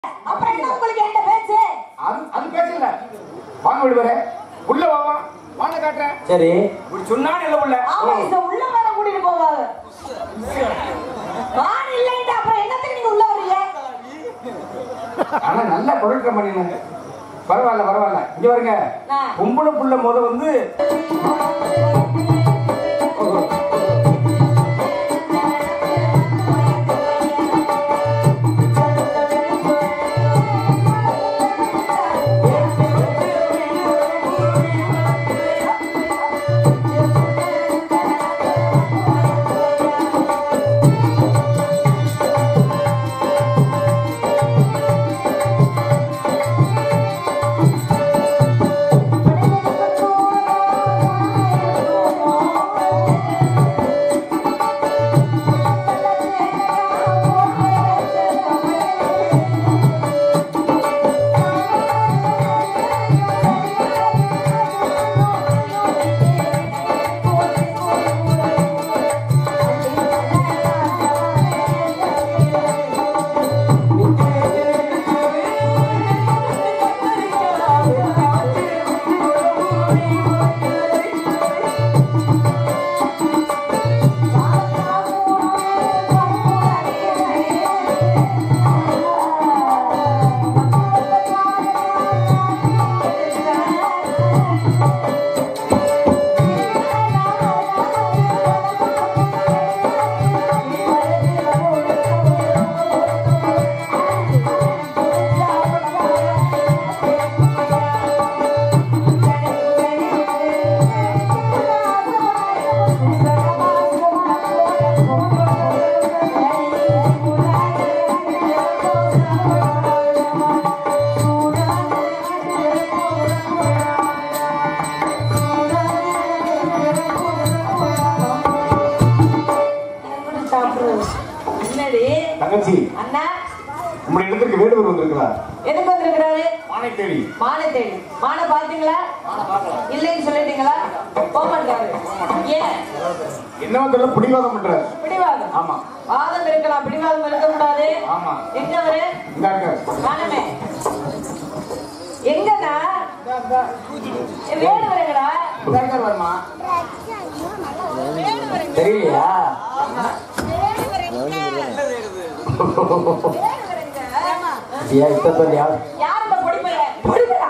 அப்புறம் என்ன உங்களுக்கு என்கிட்ட பேச்சு அது அது பேசல வாங்க விடுவாரு உள்ள வாமா வாங்க காட்டுறேன் சரி இப்படி சொன்னா இல்ல உள்ள ஆமா இத உள்ள வர கூட்டிட்டு போவாங்க வான் இல்லைன்ட்டு அப்புறம் என்னத்துக்கு நீங்க உள்ள வரீங்க ஆனா நல்லா பொருட்கள் பண்ணினேன் பரவாயில்ல பரவாயில்ல இங்க வருங்க ஆ. பொம்பளை புள்ள முத வந்து என்னடி தங்கச்சி அண்ணா உங்களுடைய இடத்துக்கு வேடுவர் வந்திருக்கிறார் எதுக்கு வந்திருக்கிறாரு மானை தேடி மாலை தேடி மாலை பாத்தீங்களா இல்லைன்னு சொல்லிட்டீங்களா போக மாட்டாரு ஏன் என்ன வந்து பிடிவாதம் பண்றாரு பிடிவாதம் ஆமா வாதம் இருக்கலாம் பிடிவாதம் இருக்க கூடாது ஆமா எங்க அவரு இந்த இருக்காரு காணமே எங்கண்ணா வேடு வரீங்களா இந்த இருக்காரு வருமா தெரியலையா ஏன் இத்த சொல்லியா யார் இந்த பொடிப்பைய பொடிப்பையா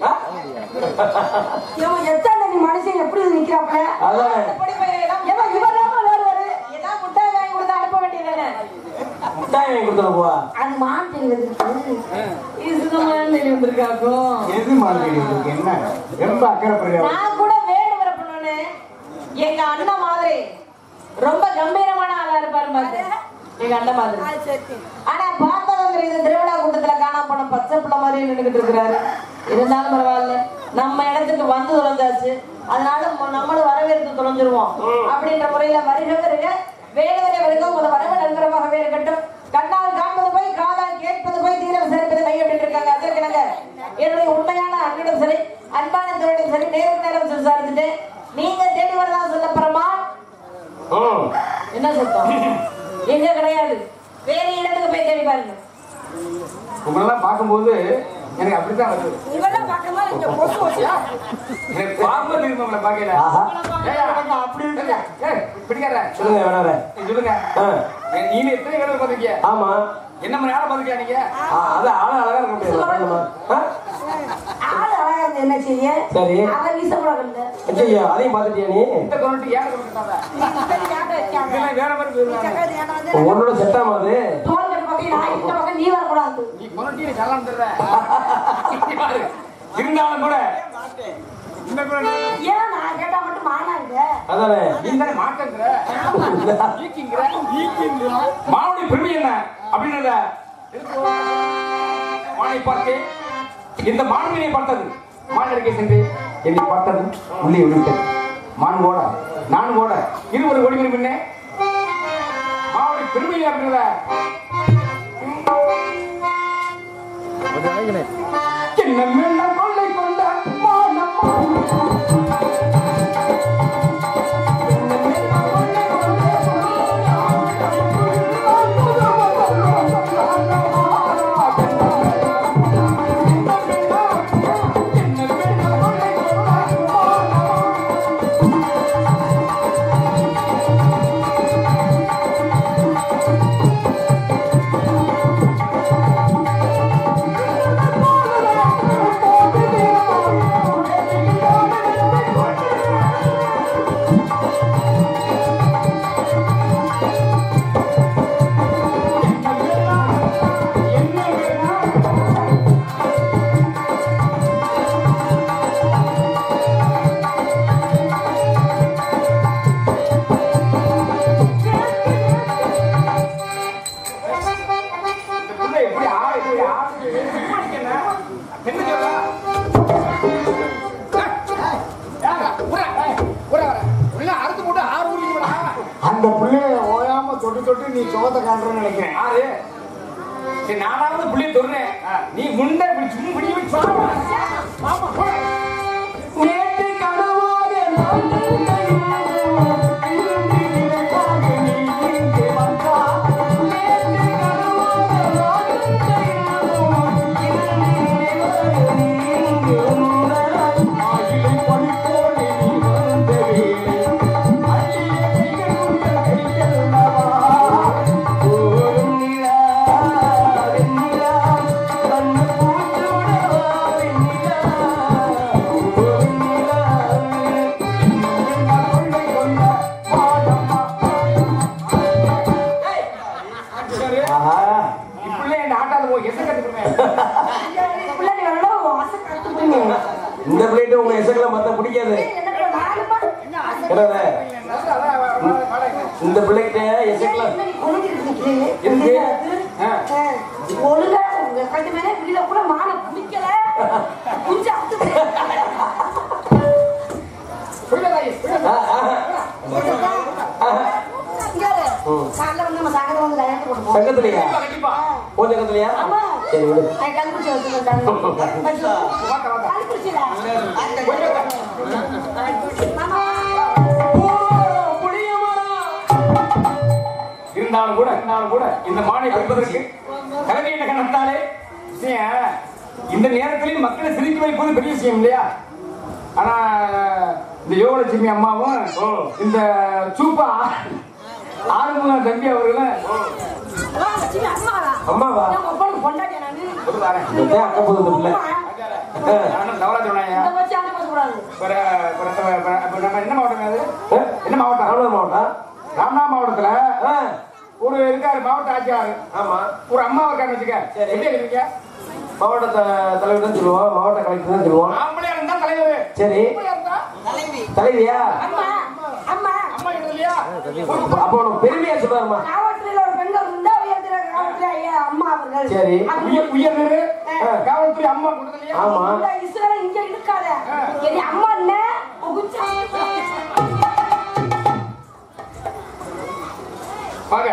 இவன் எத்தனை நீ மனுஷன் எப்படி நிக்கிறாப்ல அதான். இந்த பொடிப்பைய எல்லாம் எவன் இவர் தான் வேடுவாரு ஏதாவது முட்டாய் வாங்கி கொடுத்து அனுப்ப வேண்டியதானே முட்டாய் வாங்கி கொடுத்துட போவா அது மான் தெளி வந்துருக்கு இது சுத்தமான தெளி வந்திருக்காக்கும் எது மாதிரி இருக்கு என்ன ரொம்ப அக்கறைப்படுறியா நான் கூட வேடு வரப்பணும்னு எங்க அண்ணன் மாதிரி ரொம்ப கம்பீரமான ஆளா இருப்பாரு பாத்து எங்க அண்ணன் மாதிரி ஆனா பார்த்தவங்க இது திருவிழா கூட்டத்துல காணாம போன பச்சை பிள்ளை மாதிரி நின்றுகிட்டு இருக்கிறாரு இருந்தாலும் பரவாயில்ல நம்ம இடத்துக்கு வந்து தொலைஞ்சாச்சு அதனால ம- நம்மளும் வரவேற்று தொலைஞ்சிருவோம் அப்படின்ற முறையில வருக வருக வேடுவரை வருக உங்களை வரவு நல்கிறமாகவே இருக்கட்டும் கண்ணால் காண்பது போய் காதால் கேட்பது போய் தீர விசாரிப்பது மை அப்படின்னு இருக்காங்க அதற்கு நாங்க என்னுடைய உண்மையான அன்னிடம் சரி அன்பான தோழிடம் சரி நேருக்கு நேரம் விசாரிச்சுட்டு நீங்க தேடி வரதா சொல்ல போறமா என்ன சத்தம் எங்க கிடையாது வேற இடத்துக்கு போய் தேடி பாருங்க உங்களெல்லாம் பார்க்கும்போது எனக்கு அப்படித்தான் வருது இவெல்லாம் பக்கமா இங்க கொசு கொசுயா எனக்கு பார்க்கும்போது இருக்கு உங்களை பார்க்கல ஆஹா ஏய், அப்படி இருக்கு. ஏய், பிடிக்காத. சொல்லுங்க வேணாரே நீ சொல்லுங்க ஆ, ஏய், நீ எத்தனை கடை பார்த்திருக்கிய ஆமா என்ன மணி நேரம் பார்த்திருக்கியா நீங்க ஆ, அது ஆளு அழகா இருக்க முடியாது பண்ணுமா ஆளு அழகா இருந்து என்ன செய்ய சரி அவன் வீசக்கூடாது ஐயோ அதையும் பார்த்துட்டியா நீ இந்த கொண்டு ஏன் கொண்டு இதெல்லாம் வேற மாதிரி போயிருவாங்க உன்னோட செட்டாமா அது தோல் கட்டு பக்கம் நான் இந்த பக்கம் நீ வரக்கூடாது நீ கொண்டு நீ சல்லாம் தர்ற இங்க பாரு. இருந்தாலும் கூட இந்த கூட நான் ஏன் நான் கேட்டா மட்டும் மானாங்க அதானே நீ தானே மாட்டேங்கிற ஈக்கிங்கிற ஈக்கிங்கிற மாவுடைய பெருமை என்ன அப்படின்றத மானை பார்த்து இந்த மான்மீனை பார்த்தது மானடிக்கை சென்று என்னை பார்த்தது உள்ளே விழுவிட்டது மான் ஓட நான் ஓட இருவர் ஓடி வரும் பின்னே மாவுடைய பெருமை அப்படின்றத என்ன மெல்ல கொள்ளை கொண்ட மானம் சும்மா நிக்கண்ணா. என்ன சொல்றா? ஏய், ஏங்க, உர்றா, ஏய், உர்றா வர. உள்ள அறுத்து போட்டு ஆறு ஊறிடுவா. அந்த பிள்ளைய ஓயாம தொட்டு தொட்டு நீ சோத்தை காட்டுறேன்னு நினைக்கிறேன் ஆறு. சரி, நானாவது புள்ளைய தொடுறேன். நீ முண்டை இப்படி சும்மா பிடிக்க வச்சு வாமா. வாமா, போடா. நேற்று கனவாக நான் ஆஹா இப்புள்ள என்ன ஆட்டாத போய் எச கத்துக்குமே. பிள்ளைங்க எல்லாம் ஆசை கத்துக்குங்க. இந்த பிளேட் உங்க எசக்குல மத்த பிடிக்காது எனக்கு நாலுமா? என்னது அதான், அதான், வா, வா, வாடா இங்க. இந்த பிள்ளைகிட்ட எசக்குல என்ன நீ குனிஞ்சிட்டு நிக்கிறீங்க? எதுக்கு? ஆ. ஆ. ஒழுங்கா உங்க கட்டு மேல வெளியில கூட மானை பிடிக்கல குஞ்சு அத்துது. புள்ள தாயி, புள்ள தாயி. இங்க இரு. காலைல வந்து நம்ம சங்கத்துல வந்து கல்யாணத்துக்கு கொண்டு போவோம். சங்கத்துலயா கண்டிப்பா, கண்டிப்பா. உன் சங்கத்துலயா ஆமா. சரி விடு நான் கண்டுபிடிச்சு வச்சுருக்கேன். வாங்க, வாங்க. கண்டுபிடிச்சிடா. மாமா. இருந்தாலும் கூட இருந்தாலும் கூட இந்த மானை வைப்பதற்கு கல்வி என்ன கணத்தாலே விஷயம், இந்த நேரத்திலையும் மக்களை சிரிக்க வைப்பது பெரிய விஷயம் இல்லையா ஆனா இந்த யோகலட்சுமி அம்மாவும் இந்த சூப்பா ஆறுமுக தம்பி அவர்களும் வா, லட்சுமி, அம்மாவா? அம்மாவா நான் உங்க பொண்ணுக்கு பொண்டாட்டியா நானு? ஒரு வாரேன். இந்த அக்கா போகுது இந்த பிள்ளை அம்மா, நானும் தவறா சொன்னேன் இதை வச்சு அனுப்ப கூடாது. நம்ம என்ன மாவட்டம் அது என்ன மாவட்டம் ராமநாதபுரம் மாவட்டம் ராமநாத மாவட்டத்துல ஆ, ஒரு இருக்காரு மாவட்ட ஆட்சியாளர் ஆமா ஒரு அம்மா இருக்கான்னு வச்சுக்க சரி. எப்படி இருக்கீங்க மாவட்ட த- தலைவர் தான் சொல்லுவோம் மாவட்ட கலெக்டர் தான் சொல்லுவோம் ஆம்பளையா இருந்தா தலைவர் சரி ஆம்பளையா இருந்தா தலைவியா அம்மா, அம்மா, அம்மா இல்லையா அப்ப உனக்கு பெருமையா சொல்றாருமா காவல்துறையில ஒரு பெண்கள் இருந்தா உயர்திர காவல்துறை ஐயா அம்மா அவர்கள். சரி. அது உயர் உயர்ந்தது காவல்துறை அம்மா கொடுத்தலையா ஆமா இந்த இஸ்ரேலை இங்க இழுக்காத. என்னை அம்மா என்ன? உகுச்சா. வாங்க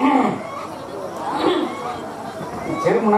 சரிமுனா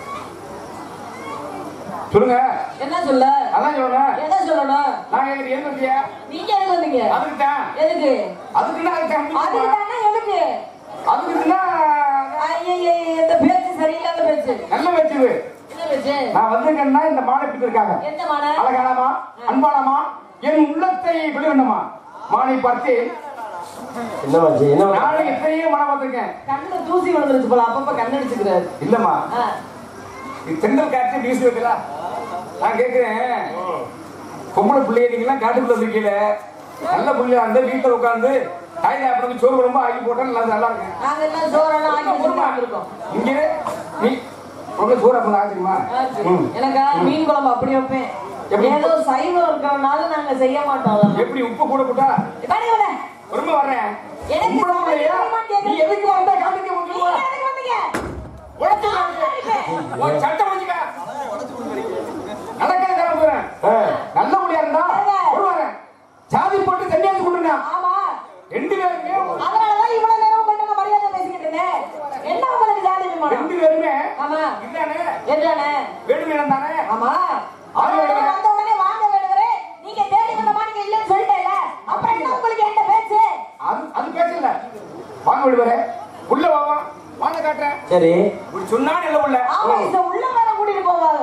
சொல்லுங்க என்ன சொல்ல அதான் சொல்லணும் என்ன சொல்லணும் நான் கேக்குறது எங்க வந்தியா நீங்க எதுக்கு வந்தீங்க அதுக்கு தான் எதுக்கு அதுக்குன்னா அதுக்கு அதுக்கு தானே எதுக்கு அதுக்குன்னா ஐயையே, இந்த பேச்சு சரியில்லாத பேச்சு நல்ல வச்சுது என்ன பேச்சு நான் வந்திருக்கேன்னா இந்த மாலை பிடித்து இருக்காங்க எந்த மான அழகானமா அன்பானமா என் உள்ளத்தை வெளிவண்ணமா மாலை பார்த்து என்னமாச்சு என்ன நாளை எத்தனையோ மனம் வந்திருக்கேன் கண்ணுல தூசி விழுந்துருச்சு போல அப்பப்ப கண்ணடிச்சுக்கிறாரு இல்லம்மா ஆ. இது தென்றல் காற்று வீசி வைக்கல நான் கேட்கிறேன் பொம்பளை பிள்ளைய நீங்களாம் காட்டுக்குள்ள இருக்கீங்க நல்ல பிள்ளையா இருந்து வீட்டுல உட்காந்து தாய் சாப்பிடுறது சோறு குழம்பு ஆக்கி போட்டா நல்லா நல்லா இருக்கு நாங்க எல்லாம் சோறெல்லாம் ஆக்கி பொறுமா இருக்கோம் இங்க நீ உங்க சோறு அப்ப ஆச்சுமா ம். எனக்கா மீன் குழம்பு அப்படி வைப்பேன் எப்படி? ஏதோ சைவம் இருக்கிறனால நாங்க செய்ய மாட்டோம் அதெல்லாம். எப்படி உப்பு கூட போட்டா வாடி வாடி. ரொம்ப வர்றேன் எனக்கு பொம்பளை பிள்ளையா? சமைக்க மாட்டேங்குது. நீ எதுக்கு வந்தா காட்டுக்கு நீங்க வந்துருவா எதுக்கு வந்தீங்க? உழைச்சு உன் சட்டம் வச்சுக்க நடக்காத தரம் போறேன் ஆ, நல்ல முடியா இருந்தா வருவாங்க ஜாதி போட்டு தண்ணியாச்சு கொண்டுங்க ஆமா ரெண்டு பேருமே அதனாலதான் இவ்வளவு நேரம் உங்கள்ட்ட நான் மரியாதை பேசிக்கிட்டு இருந்தேன். என்ன உங்களுக்கு ஜாதி விமானம்? ரெண்டு பேருமே ஆமா இதானே என்னண்ணே? வேணுமே தானே ஆமா ஆமா, அவங்க வேணுமே. வந்த உடனே வாங்க வேணுகிறே நீங்க தேடி வந்தமா நீங்க இல்லைன்னு சொல்லிட்டேல அப்புறம் என்ன உங்களுக்கு என்ன பேச்சு அது அது பேசல வாங்க விடுவாரு உள்ள வாவா வாங்க காட்டுறேன் சரி இப்படி சொன்னா நல்ல உள்ள ஆமா இத உள்ள வர கூட்டிட்டு போவாங்க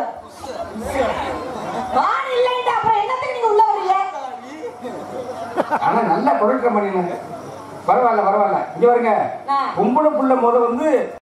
வான் இல்லைன்ட்டு அப்புறம் என்னத்துக்கு நீங்க உள்ள வரீங்க ஆனா நல்லா பொருட்கள் பண்ணிடுங்க பரவாயில்ல பரவாயில்ல இங்க வருங்க ஆ. பொம்பளை புள்ள முத வந்து